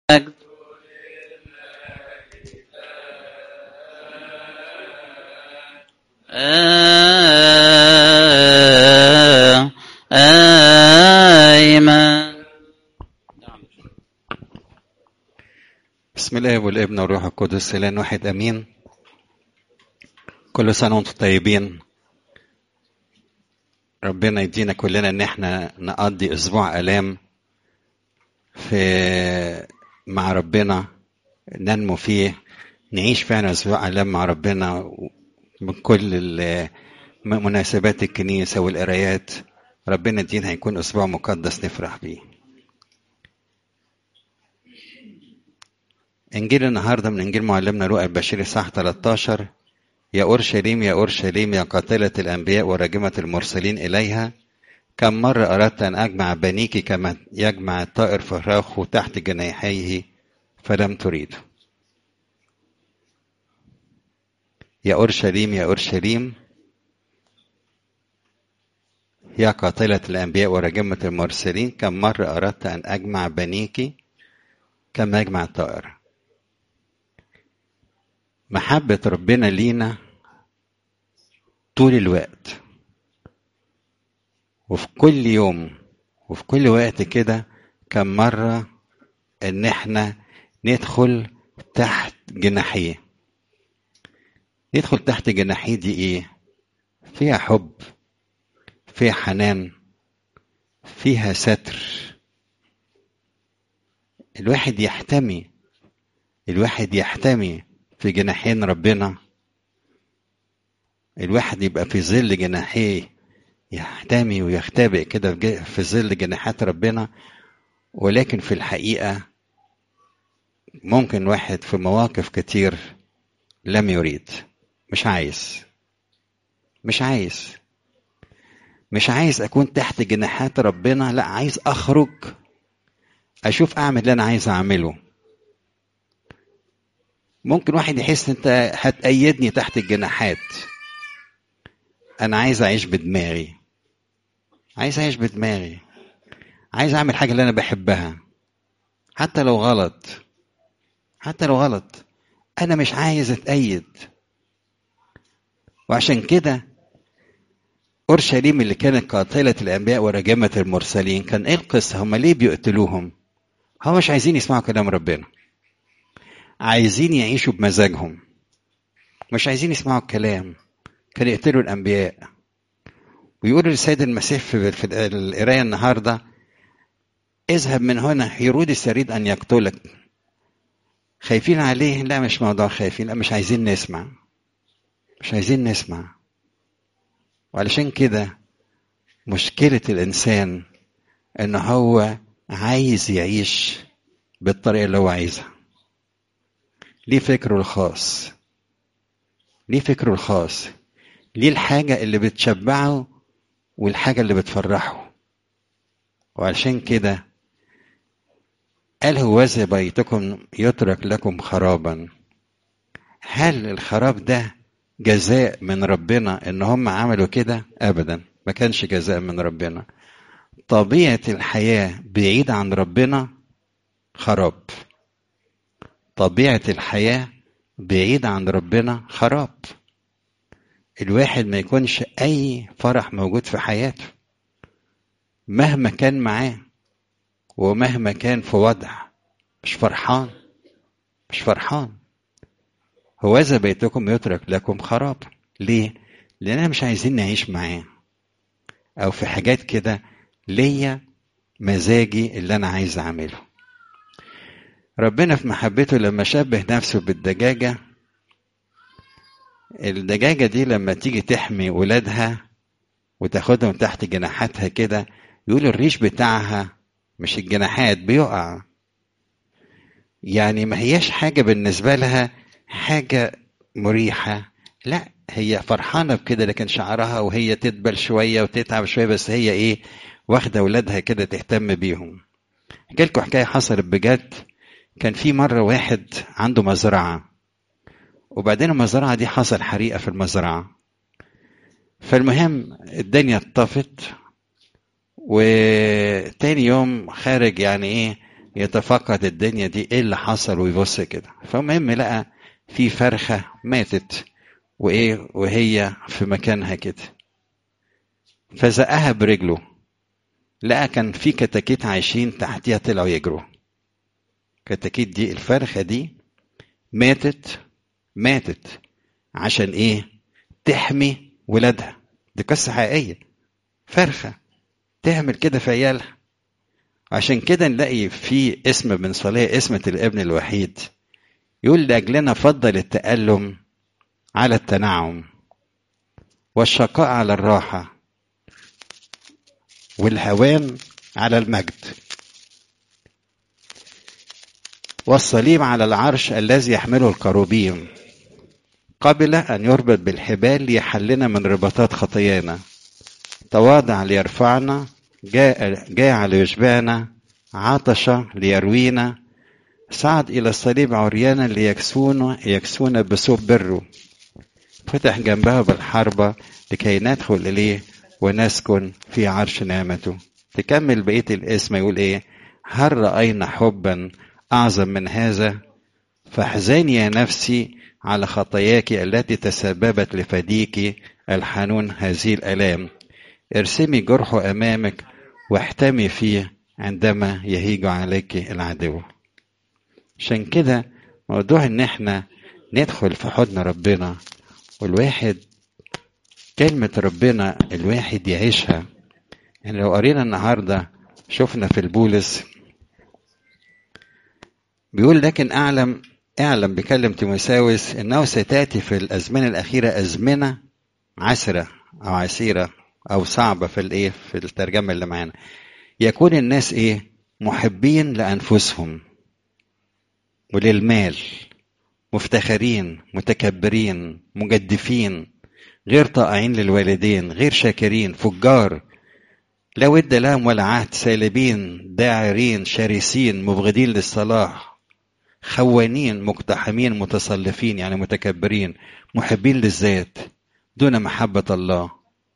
المجد آه آيمن بسم الله والابن والروح القدس الان واحد امين كل سنه وانتم طيبين ربنا يدينا كلنا ان احنا نقضي اسبوع الام في مع ربنا ننمو فيه نعيش فعلا اسبوع الام مع ربنا من كل ال- مناسبات الكنيسه والقرايات ربنا يدينا هيكون اسبوع مقدس نفرح بيه انجيل النهارده من انجيل معلمنا لوقا البشير صح 13 يا اورشليم يا اورشليم يا قاتله الانبياء وراجمه المرسلين اليها كم مره اردت ان اجمع بنيك كما يجمع الطائر فراخه تحت جناحيه فلم تريد يا اورشليم يا اورشليم يا قاتله الانبياء وراجمه المرسلين كم مره اردت ان اجمع بنيك كما يجمع الطائر محبة ربنا لينا طول الوقت وفي كل يوم وفي كل وقت كده كم مرة ان احنا ندخل تحت جناحيه ندخل تحت جناحيه دي ايه فيها حب فيها حنان فيها ستر الواحد يحتمي الواحد يحتمي في جناحين ربنا الواحد يبقى في ظل جناحيه يحتمي ويختبئ كده في ج- في ظل جناحات ربنا ولكن في الحقيقة ممكن واحد في مواقف كتير لم يريد مش عايز مش عايز مش عايز أكون تحت جناحات ربنا لا عايز أخرج أشوف أعمل اللي أنا عايز أعمله ممكن واحد يحس انت هتأيدني تحت الجناحات انا عايز اعيش بدماغي عايز اعيش بدماغي عايز اعمل حاجه اللي انا بحبها حتى لو غلط حتى لو غلط انا مش عايز اتأيد وعشان كده اورشليم اللي كانت قاتله الانبياء وراجمه المرسلين كان ايه القصه هم ليه بيقتلوهم هم مش عايزين يسمعوا كلام ربنا عايزين يعيشوا بمزاجهم مش عايزين يسمعوا الكلام كانوا يقتلوا الانبياء ويقول للسيد المسيح في في القرايه النهارده اذهب من هنا هيرودس يريد ان يقتلك خايفين عليه لا مش موضوع خايفين لا مش عايزين نسمع مش عايزين نسمع وعلشان كده مشكله الانسان ان هو عايز يعيش بالطريقه اللي هو عايزها ليه فكره الخاص ليه فكره الخاص ليه الحاجة اللي بتشبعه والحاجة اللي بتفرحه وعشان كده قال هوذا بيتكم يترك لكم خرابا هل الخراب ده جزاء من ربنا ان هم عملوا كده ابدا ما كانش جزاء من ربنا طبيعة الحياة بعيدة عن ربنا خراب طبيعة الحياة بعيدة عن ربنا خراب الواحد ما يكونش أي فرح موجود في حياته مهما كان معاه ومهما كان في وضع مش فرحان مش فرحان هوذا بيتكم يترك لكم خراب ليه؟ لأننا مش عايزين نعيش معاه أو في حاجات كده ليا مزاجي اللي أنا عايز أعمله ربنا في محبته لما شبه نفسه بالدجاجة الدجاجة دي لما تيجي تحمي ولادها وتاخدهم تحت جناحاتها كده يقول الريش بتاعها مش الجناحات بيقع يعني ما هياش حاجة بالنسبة لها حاجة مريحة لا هي فرحانة بكده لكن شعرها وهي تدبل شوية وتتعب شوية بس هي ايه واخدة ولادها كده تهتم بيهم احكي لكم حكاية حصلت بجد كان في مرة واحد عنده مزرعة وبعدين المزرعة دي حصل حريقة في المزرعة فالمهم الدنيا اتطفت وتاني يوم خارج يعني ايه يتفقد الدنيا دي ايه اللي حصل ويبص كده فالمهم لقى في فرخة ماتت وايه وهي في مكانها كده فزقها برجله لقى كان في كتاكيت عايشين تحتيها طلعوا يجروا كتاكيت دي الفرخة دي ماتت ماتت عشان ايه تحمي ولادها دي قصة حقيقية فرخة تعمل كده في عيالها عشان كده نلاقي في اسم بن صالح اسمة الابن الوحيد يقول لأجلنا فضل التألم على التنعم والشقاء على الراحة والهوان على المجد والصليب على العرش الذي يحمله الكروبيم قبل أن يربط بالحبال ليحلنا من رباطات خطايانا تواضع ليرفعنا جاء, جاء ليشبعنا عطش ليروينا صعد إلى الصليب عريانا ليكسونا يكسونا بثوب بره فتح جنبه بالحربة لكي ندخل إليه ونسكن في عرش نعمته تكمل بقية الاسم يقول إيه هل رأينا حبا أعظم من هذا فاحزني يا نفسي على خطاياك التي تسببت لفديك الحنون هذه الآلام ارسمي جرحه أمامك واحتمي فيه عندما يهيج عليك العدو عشان كده موضوع ان احنا ندخل في حضن ربنا والواحد كلمة ربنا الواحد يعيشها يعني لو قرينا النهاردة شفنا في البولس بيقول لكن أعلم اعلم بكلم تيموساوس انه ستاتي في الازمنه الاخيره ازمنه عسره او عسيره او صعبه في الايه في الترجمه اللي معانا يكون الناس ايه محبين لانفسهم وللمال مفتخرين متكبرين مجدفين غير طائعين للوالدين غير شاكرين فجار لا ود لهم ولا عهد سالبين داعرين شرسين مبغضين للصلاح خوانين مقتحمين متصلفين يعني متكبرين محبين للذات دون محبة الله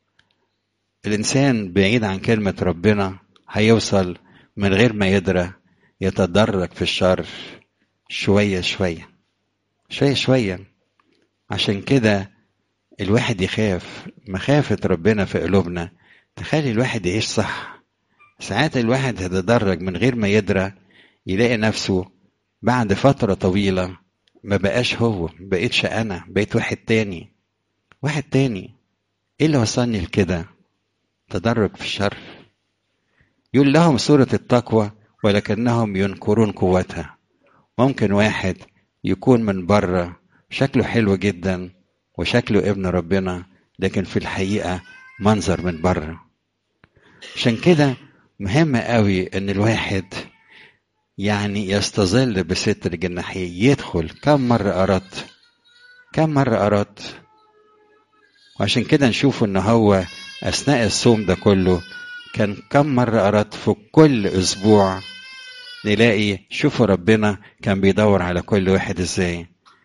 الإنسان بعيد عن كلمة ربنا هيوصل من غير ما يدرى يتدرج في الشر شوية شوية شوية شوية عشان كده الواحد يخاف مخافة ربنا في قلوبنا تخلي الواحد يعيش صح ساعات الواحد يتدرج من غير ما يدرى يلاقي نفسه بعد فترة طويلة ما بقاش هو بقيتش أنا بقيت واحد تاني واحد تاني إيه اللي وصلني لكده تدرج في الشر يقول لهم سورة التقوى ولكنهم ينكرون قوتها ممكن واحد يكون من بره شكله حلو جدا وشكله ابن ربنا لكن في الحقيقة منظر من بره عشان كده مهم قوي ان الواحد يعني يستظل بستر جناحيه يدخل كم مرة أردت كم مرة أردت وعشان كده نشوف ان هو أثناء الصوم ده كله كان كم مرة أردت في كل أسبوع نلاقي شوفوا ربنا كان بيدور على كل واحد ازاي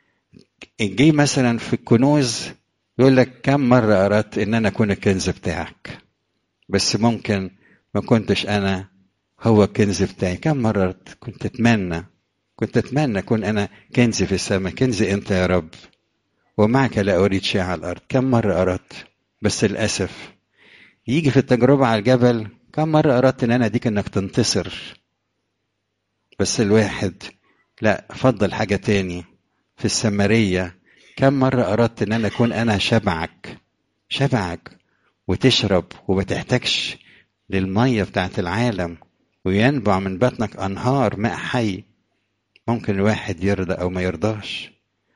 جه مثلا في الكنوز يقول لك كم مرة أردت إن أنا أكون الكنز بتاعك بس ممكن ما كنتش أنا هو الكنز بتاعي كم مرة كنت أتمنى كنت أتمنى أكون أنا كنز في السماء كنز أنت يا رب ومعك لا أريد شيء على الأرض كم مرة أردت بس للأسف يجي في التجربة على الجبل كم مرة أردت إن أنا أديك إنك تنتصر بس الواحد لا فضل حاجة تاني في السمرية كم مرة أردت إن أنا أكون أنا شبعك شبعك وتشرب وما تحتاجش للمية بتاعت العالم وينبع من بطنك أنهار ماء حي ممكن الواحد يرضى أو ما يرضاش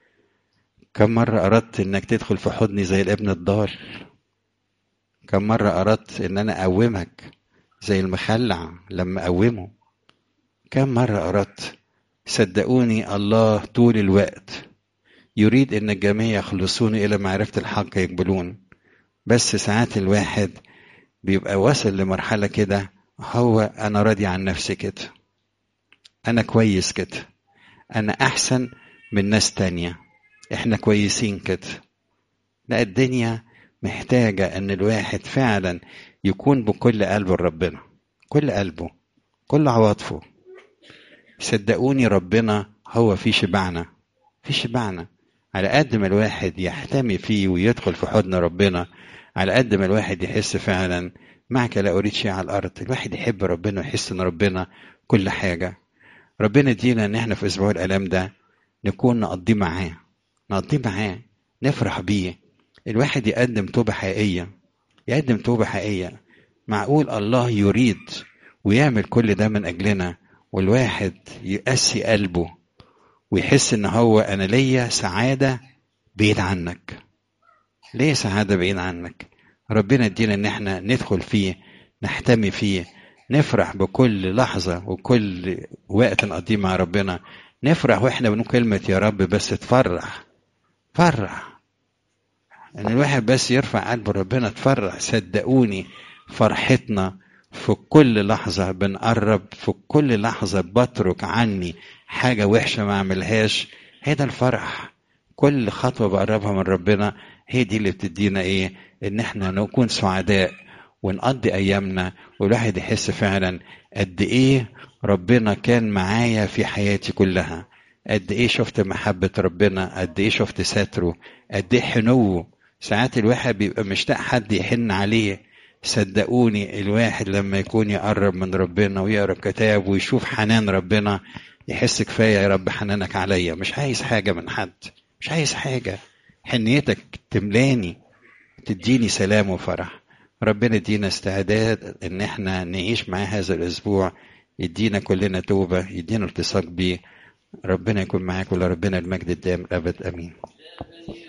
كم مرة أردت إنك تدخل في حضني زي الابن الضال كم مرة أردت إن أنا أقومك زي المخلع لما أقومه كم مرة أردت صدقوني الله طول الوقت يريد ان الجميع يخلصون الى معرفه الحق يقبلون بس ساعات الواحد بيبقى واصل لمرحله كده هو انا راضي عن نفسي كده انا كويس كده انا احسن من ناس تانية احنا كويسين كده لا الدنيا محتاجة ان الواحد فعلا يكون بكل قلبه لربنا كل قلبه كل عواطفه صدقوني ربنا هو في شبعنا في شبعنا على قد ما الواحد يحتمي فيه ويدخل في حضن ربنا على قد ما الواحد يحس فعلا معك لا اريد شيء على الارض الواحد يحب ربنا ويحس ان ربنا كل حاجه ربنا يدينا ان احنا في اسبوع الالام ده نكون نقضيه معاه نقضيه معاه نفرح بيه الواحد يقدم توبه حقيقيه يقدم توبه حقيقيه معقول الله يريد ويعمل كل ده من اجلنا والواحد يقسي قلبه ويحس ان هو انا ليا سعاده بعيد عنك ليه سعاده بعيد عنك ربنا يدينا ان احنا ندخل فيه نحتمي فيه نفرح بكل لحظه وكل وقت نقضيه مع ربنا نفرح واحنا بنقول كلمه يا رب بس تفرح فرح ان الواحد بس يرفع قلبه ربنا تفرح صدقوني فرحتنا في كل لحظة بنقرب في كل لحظة بترك عني حاجة وحشة ما أعملهاش هي ده الفرح كل خطوة بقربها من ربنا هي دي اللي بتدينا إيه إن إحنا نكون سعداء ونقضي أيامنا والواحد يحس فعلا قد إيه ربنا كان معايا في حياتي كلها قد إيه شفت محبة ربنا قد إيه شفت ستره قد إيه حنوه ساعات الواحد بيبقى مشتاق حد يحن عليه صدقوني الواحد لما يكون يقرب من ربنا ويقرا كتاب ويشوف حنان ربنا يحس كفايه يا رب حنانك عليا مش عايز حاجه من حد مش عايز حاجه حنيتك تملاني تديني سلام وفرح ربنا يدينا استعداد ان احنا نعيش معاه هذا الاسبوع يدينا كلنا توبه يدينا التصاق بيه ربنا يكون معاك ولربنا المجد الدائم الابد امين